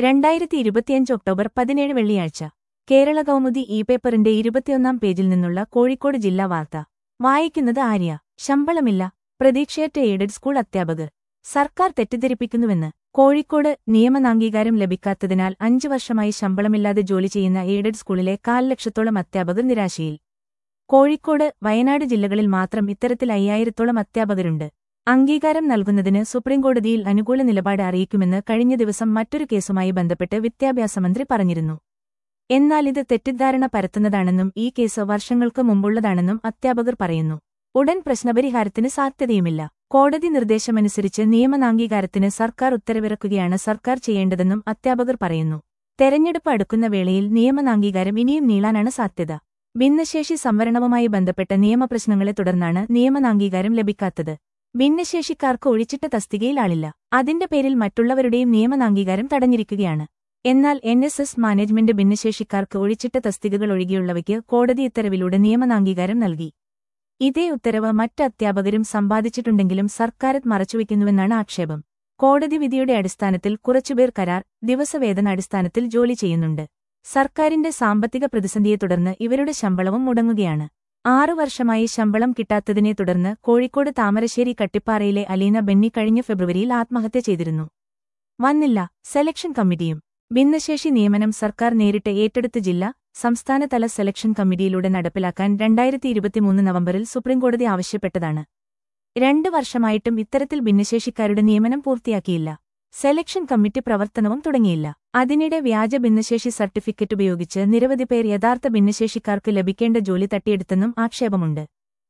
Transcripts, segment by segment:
രണ്ടായിരത്തി ഇരുപത്തിയഞ്ച് ഒക്ടോബർ പതിനേഴ് വെള്ളിയാഴ്ച കേരള കൗമുദി ഇ പേപ്പറിന്റെ ഇരുപത്തിയൊന്നാം പേജിൽ നിന്നുള്ള കോഴിക്കോട് ജില്ലാ വാർത്ത വായിക്കുന്നത് ആര്യ ശമ്പളമില്ല പ്രതീക്ഷയറ്റ എയ്ഡഡ് സ്കൂൾ അധ്യാപകർ സർക്കാർ തെറ്റിദ്ധരിപ്പിക്കുന്നുവെന്ന് കോഴിക്കോട് നിയമനാംഗീകാരം ലഭിക്കാത്തതിനാൽ അഞ്ചു വർഷമായി ശമ്പളമില്ലാതെ ജോലി ചെയ്യുന്ന എയ്ഡഡ് സ്കൂളിലെ കാൽ ലക്ഷത്തോളം അധ്യാപകർ നിരാശയിൽ കോഴിക്കോട് വയനാട് ജില്ലകളിൽ മാത്രം ഇത്തരത്തിൽ അയ്യായിരത്തോളം അധ്യാപകരുണ്ട് അംഗീകാരം നൽകുന്നതിന് സുപ്രീംകോടതിയിൽ അനുകൂല നിലപാട് അറിയിക്കുമെന്ന് കഴിഞ്ഞ ദിവസം മറ്റൊരു കേസുമായി ബന്ധപ്പെട്ട് വിദ്യാഭ്യാസമന്ത്രി പറഞ്ഞിരുന്നു എന്നാൽ ഇത് തെറ്റിദ്ധാരണ പരത്തുന്നതാണെന്നും ഈ കേസ് വർഷങ്ങൾക്ക് മുമ്പുള്ളതാണെന്നും അധ്യാപകർ പറയുന്നു ഉടൻ പ്രശ്നപരിഹാരത്തിന് സാധ്യതയുമില്ല കോടതി നിർദ്ദേശമനുസരിച്ച് നിയമനാംഗീകാരത്തിന് സർക്കാർ ഉത്തരവിറക്കുകയാണ് സർക്കാർ ചെയ്യേണ്ടതെന്നും അധ്യാപകർ പറയുന്നു തെരഞ്ഞെടുപ്പ് അടുക്കുന്ന വേളയിൽ നിയമനാംഗീകാരം ഇനിയും നീളാനാണ് സാധ്യത ഭിന്നശേഷി സംവരണവുമായി ബന്ധപ്പെട്ട നിയമപ്രശ്നങ്ങളെ തുടർന്നാണ് നിയമനാംഗീകാരം ലഭിക്കാത്തത് ഭിന്നശേഷിക്കാർക്ക് ഒഴിച്ചിട്ട തസ്തികയിൽ ആളില്ല അതിന്റെ പേരിൽ മറ്റുള്ളവരുടെയും നിയമനാംഗീകാരം തടഞ്ഞിരിക്കുകയാണ് എന്നാൽ എൻ എസ് എസ് മാനേജ്മെന്റ് ഭിന്നശേഷിക്കാർക്ക് ഒഴിച്ചിട്ട തസ്തികകൾ ഒഴികെയുള്ളവയ്ക്ക് കോടതി ഉത്തരവിലൂടെ നിയമനാംഗീകാരം നൽകി ഇതേ ഉത്തരവ് മറ്റ് അധ്യാപകരും സമ്പാദിച്ചിട്ടുണ്ടെങ്കിലും സർക്കാർ മറച്ചുവെക്കുന്നുവെന്നാണ് ആക്ഷേപം കോടതി വിധിയുടെ അടിസ്ഥാനത്തിൽ കുറച്ചുപേർ കരാർ ദിവസവേതന അടിസ്ഥാനത്തിൽ ജോലി ചെയ്യുന്നുണ്ട് സർക്കാരിന്റെ സാമ്പത്തിക പ്രതിസന്ധിയെ തുടർന്ന് ഇവരുടെ ശമ്പളവും മുടങ്ങുകയാണ് ആറു വർഷമായി ശമ്പളം കിട്ടാത്തതിനെ തുടർന്ന് കോഴിക്കോട് താമരശ്ശേരി കട്ടിപ്പാറയിലെ അലീന ബെന്നി കഴിഞ്ഞ ഫെബ്രുവരിയിൽ ആത്മഹത്യ ചെയ്തിരുന്നു വന്നില്ല സെലക്ഷൻ കമ്മിറ്റിയും ഭിന്നശേഷി നിയമനം സർക്കാർ നേരിട്ട് ഏറ്റെടുത്ത ജില്ല സംസ്ഥാനതല സെലക്ഷൻ കമ്മിറ്റിയിലൂടെ നടപ്പിലാക്കാൻ രണ്ടായിരത്തി ഇരുപത്തിമൂന്ന് നവംബറിൽ സുപ്രീംകോടതി ആവശ്യപ്പെട്ടതാണ് രണ്ട് വർഷമായിട്ടും ഇത്തരത്തിൽ ഭിന്നശേഷിക്കാരുടെ നിയമനം പൂർത്തിയാക്കിയില്ല സെലക്ഷൻ കമ്മിറ്റി പ്രവർത്തനവും തുടങ്ങിയില്ല അതിനിടെ വ്യാജ ഭിന്നശേഷി സർട്ടിഫിക്കറ്റ് ഉപയോഗിച്ച് നിരവധി പേർ യഥാർത്ഥ ഭിന്നശേഷിക്കാർക്ക് ലഭിക്കേണ്ട ജോലി തട്ടിയെടുത്തെന്നും ആക്ഷേപമുണ്ട്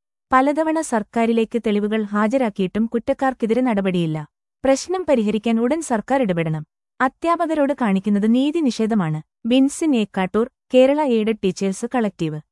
പലതവണ സർക്കാരിലേക്ക് തെളിവുകൾ ഹാജരാക്കിയിട്ടും കുറ്റക്കാർക്കെതിരെ നടപടിയില്ല പ്രശ്നം പരിഹരിക്കാൻ ഉടൻ സർക്കാർ ഇടപെടണം അധ്യാപകരോട് കാണിക്കുന്നത് നീതി നിഷേധമാണ് Binsin Ekkattur Kerala aided teachers collective